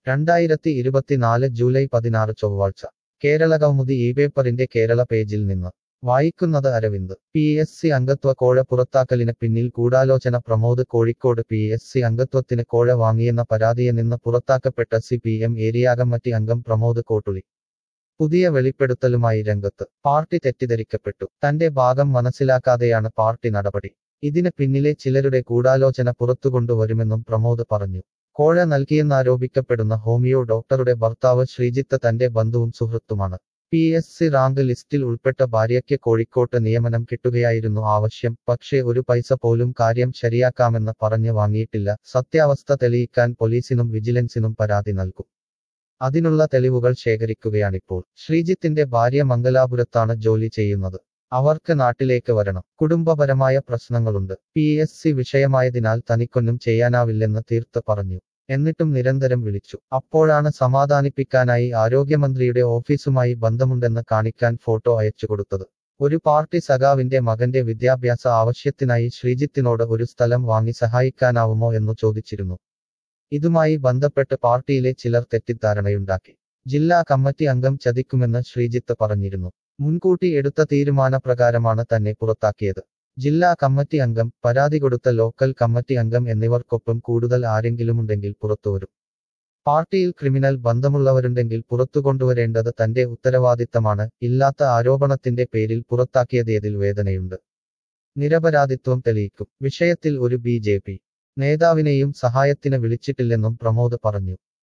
രണ്ടായിരത്തി ഇരുപത്തിനാല് ജൂലൈ പതിനാറ് ചൊവ്വാഴ്ച കേരള കൗമുദി ഈ പേപ്പറിന്റെ കേരള പേജിൽ നിന്ന് വായിക്കുന്നത് അരവിന്ദ് പി എസ് സി അംഗത്വ കോഴ പുറത്താക്കലിന് പിന്നിൽ ഗൂഢാലോചന Pramod Kozhikode P S C അംഗത്വത്തിന് കോഴ വാങ്ങിയെന്ന പരാതിയെ നിന്ന് പുറത്താക്കപ്പെട്ട C P M area committee അംഗം പ്രമോദ് കോട്ടുളി പുതിയ വെളിപ്പെടുത്തലുമായി രംഗത്ത് പാർട്ടി തെറ്റിദ്ധരിക്കപ്പെട്ടു തന്റെ ഭാഗം മനസ്സിലാക്കാതെയാണ് പാർട്ടി നടപടി ഇതിന് പിന്നിലെ ചിലരുടെ ഗൂഢാലോചന പുറത്തുകൊണ്ടുവരുമെന്നും പ്രമോദ് പറഞ്ഞു കോഴ നൽകിയെന്നാരോപിക്കപ്പെടുന്ന ഹോമിയോ ഡോക്ടറുടെ ഭർത്താവ് ശ്രീജിത്ത് തന്റെ ബന്ധുവും സുഹൃത്തുമാണ് പി എസ് സി റാങ്ക് ലിസ്റ്റിൽ ഉൾപ്പെട്ട ഭാര്യയ്ക്ക് കോഴിക്കോട്ട് നിയമനം കിട്ടുകയായിരുന്നു ആവശ്യം പക്ഷേ ഒരു പൈസ പോലും കാര്യം ശരിയാക്കാമെന്ന് പറഞ്ഞ് വാങ്ങിയിട്ടില്ല സത്യാവസ്ഥ തെളിയിക്കാൻ പോലീസിനും വിജിലൻസിനും പരാതി നൽകും അതിനുള്ള തെളിവുകൾ ശേഖരിക്കുകയാണിപ്പോൾ ശ്രീജിത്തിന്റെ ഭാര്യ മംഗലാപുരത്താണ് ജോലി ചെയ്യുന്നത് അവർക്ക് നാട്ടിലേക്ക് വരണം കുടുംബപരമായ പ്രശ്നങ്ങളുണ്ട് പി എസ് സി വിഷയമായതിനാൽ തനിക്കൊന്നും ചെയ്യാനാവില്ലെന്ന് തീർത്ത് പറഞ്ഞു എന്നിട്ടും നിരന്തരം വിളിച്ചു അപ്പോഴാണ് സമാധാനിപ്പിക്കാനായി ആരോഗ്യമന്ത്രിയുടെ ഓഫീസുമായി ബന്ധമുണ്ടെന്ന് കാണിക്കാൻ ഫോട്ടോ അയച്ചു കൊടുത്തത് ഒരു പാർട്ടി സഖാവിന്റെ മകന്റെ വിദ്യാഭ്യാസ ആവശ്യത്തിനായി ശ്രീജിത്തിനോട് ഒരു സ്ഥലം വാങ്ങി സഹായിക്കാനാവുമോ എന്നു ചോദിച്ചിരുന്നു ഇതുമായി ബന്ധപ്പെട്ട് പാർട്ടിയിലെ ചിലർ തെറ്റിദ്ധാരണയുണ്ടാക്കി ജില്ലാ കമ്മിറ്റി അംഗം ചതിക്കുമെന്ന് ശ്രീജിത്ത് പറഞ്ഞിരുന്നു മുൻകൂട്ടി എടുത്ത തീരുമാനപ്രകാരമാണ് തന്നെ പുറത്താക്കിയത് ജില്ലാ കമ്മിറ്റി അംഗം പരാതി കൊടുത്ത ലോക്കൽ കമ്മിറ്റി അംഗം എന്നിവർക്കൊപ്പം കൂടുതൽ ആരെങ്കിലുമുണ്ടെങ്കിൽ പുറത്തുവരും പാർട്ടിയിൽ ക്രിമിനൽ ബന്ധമുള്ളവരുണ്ടെങ്കിൽ പുറത്തു കൊണ്ടുവരേണ്ടത് തന്റെ ഉത്തരവാദിത്തമാണ് ഇല്ലാത്ത ആരോപണത്തിന്റെ പേരിൽ പുറത്താക്കിയതേതിൽ വേദനയുണ്ട് നിരപരാധിത്വം തെളിയിക്കും വിഷയത്തിൽ ഒരു ബി ജെ പി നേതാവിനെയും സഹായത്തിന് വിളിച്ചിട്ടില്ലെന്നും പ്രമോദ് പറഞ്ഞു